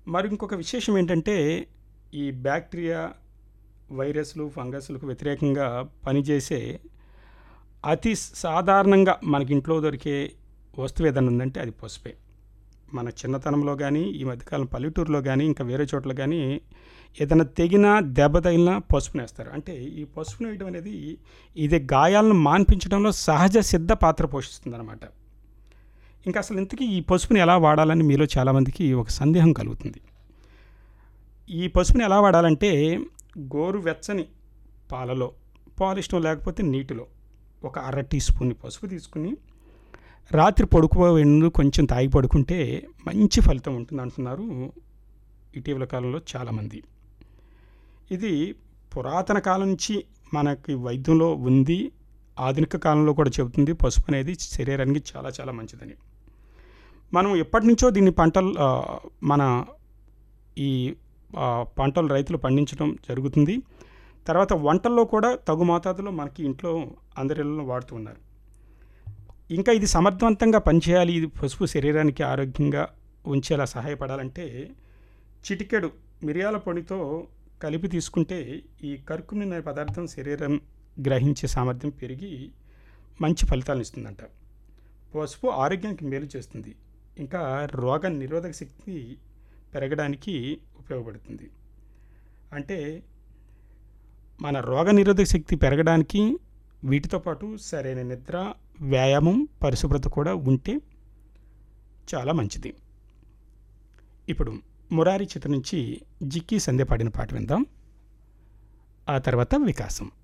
మరి ఇంకొక విశేషం ఏంటంటే ఈ బ్యాక్టీరియా వైరస్లు ఫంగస్లకు వ్యతిరేకంగా పనిచేసే అతి సాధారణంగా మనకి ఇంట్లో దొరికే వస్తువు ఏదైనా ఉందంటే అది పసుపే మన చిన్నతనంలో కానీ ఈ మధ్యకాలం పల్లెటూరులో కానీ ఇంకా వేరే చోట్ల కానీ ఏదైనా తెగినా దెబ్బ తగిలినా పసుపుని వేస్తారు అంటే ఈ పసుపుని వేయడం అనేది ఇది గాయాలను మాన్పించడంలో సహజ సిద్ధ పాత్ర పోషిస్తుంది ఇంకా అసలు ఇంతకీ ఈ పసుపుని ఎలా వాడాలని మీలో చాలామందికి ఒక సందేహం కలుగుతుంది ఈ పసుపుని ఎలా వాడాలంటే గోరు వెచ్చని పాలలో పాలు ఇష్టం లేకపోతే నీటిలో ఒక అర టీ స్పూన్ పసుపు తీసుకుని రాత్రి పడుకోబోయే ముందు కొంచెం తాగి పడుకుంటే మంచి ఫలితం ఉంటుంది అంటున్నారు ఇటీవల కాలంలో చాలామంది ఇది పురాతన కాలం నుంచి మనకి వైద్యంలో ఉంది ఆధునిక కాలంలో కూడా చెబుతుంది పసుపు అనేది శరీరానికి చాలా చాలా మంచిదని మనం ఎప్పటి నుంచో దీన్ని పంటలు ఆ, మన ఈ ఆ, పంటలు రైతులు పండించడం జరుగుతుంది తర్వాత వంటల్లో కూడా తగు మోతాదులో మనకి ఇంట్లో అందరిలో వాడుతూ ఉన్నారు ఇంకా ఇది సమర్థవంతంగా పనిచేయాలి ఇది పసుపు శరీరానికి ఆరోగ్యంగా ఉంచేలా సహాయపడాలంటే చిటికెడు మిరియాల పొడితో కలిపి తీసుకుంటే ఈ కర్కుమిన్ అనే పదార్థం శరీరం గ్రహించే సామర్థ్యం పెరిగి మంచి ఫలితాలను ఇస్తుందంట పసుపు ఆరోగ్యానికి మేలు చేస్తుంది ఇంకా రోగ నిరోధక శక్తి పెరగడానికి ఉపయోగపడుతుంది అంటే మన రోగ నిరోధక శక్తి పెరగడానికి వీటితో పాటు సరైన నిద్ర వ్యాయామం పరిశుభ్రత కూడా ఉంటే చాలా మంచిది ఇప్పుడు మురారి చిత్ర నుంచి జిక్కి సంధ్య పాడిన పాట విందాం ఆ తర్వాత వికాసం